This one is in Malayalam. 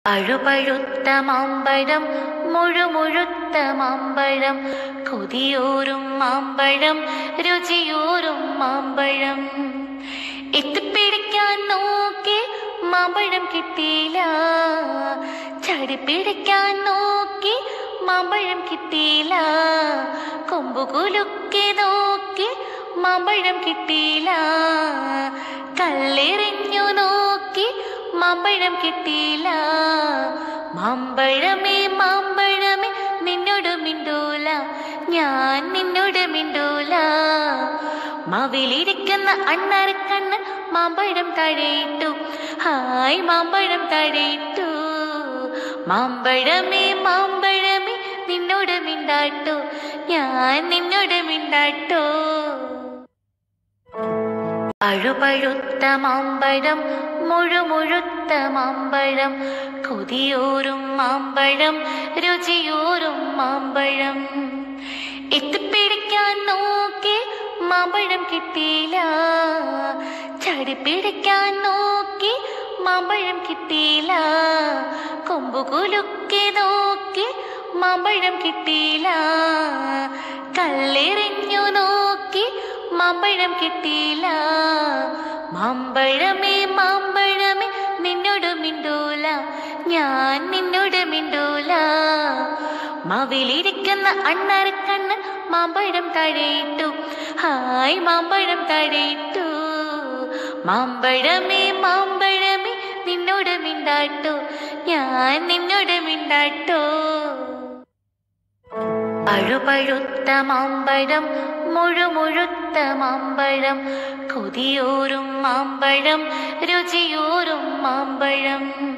പഴുപഴുത്ത മാമ്പഴം മുഴുമുഴുത്ത മാമ്പഴം കൊതിയോറും മാമ്പഴം രുചിയോറും മാമ്പഴം എത്തിപ്പിടിക്കാൻ നോക്കി മാമ്പഴം കിട്ടിയില്ല ചടിപ്പിടിക്കാൻ നോക്കി മാമ്പഴം കിട്ടിയില്ല കൊമ്പു കുലുക്കി നോക്കി മാമ്പഴം കിട്ടിയില്ല കല്ലെറിഞ്ഞു നോക്കി മാമ്പഴം കിട്ടിയില്ല മാമ്പഴമേ മാമ്പഴമേ നിന്നോട് മിണ്ടൂല ഞാൻ നിന്നോട് മിണ്ടൂല മാവിലിരിക്കുന്ന അണ്ണാരക്കണ്ണൻ മാമ്പഴം തഴയിട്ടു ഹായ് മാമ്പഴം തഴയിട്ടു മാമ്പഴമേ മാമ്പഴമേ നിന്നോട് മിണ്ടാട്ടോ ഞാൻ നിന്നോട് മിണ്ടാട്ടോ പഴുപഴുത്ത മാമ്പഴം മുഴുമുഴുത്ത മാമ്പഴം കൊതിയോറും മാമ്പഴം രുചിയോറും മാമ്പഴം എത്തിപ്പിടിക്കാൻ നോക്കി മാമ്പഴം കിട്ടിയില്ല ചടിപ്പിടിക്കാൻ നോക്കി മാമ്പഴം കിട്ടിയില്ല കൊമ്പു കുലുക്കി നോക്കി മാമ്പഴം കിട്ടിയില്ല കല്ലെറിഞ്ഞു നോക്കി മാമ്പഴം കിട്ടിയില്ല മാമ്പഴമേ മാമ്പഴമേ നിന്നോട് മിണ്ടൂല ഞാൻ നിന്നോട് മിണ്ടൂല മാവിലിരിക്കുന്ന അണ്ണാരക്കണ്ണൻ മാമ്പഴം തഴയിട്ടു ഹായ് മാമ്പഴം തഴയിട്ടു മാമ്പഴമേ മാമ്പഴമേ നിന്നോട് മിണ്ടാട്ടോ ഞാൻ നിന്നോട് മിണ്ടാട്ടോ പഴുപഴുത്ത മാമ്പഴം മുഴുമുഴുത്ത മാമ്പഴം കൊതിയോറും മാമ്പഴം രുചിയോറും മാമ്പഴം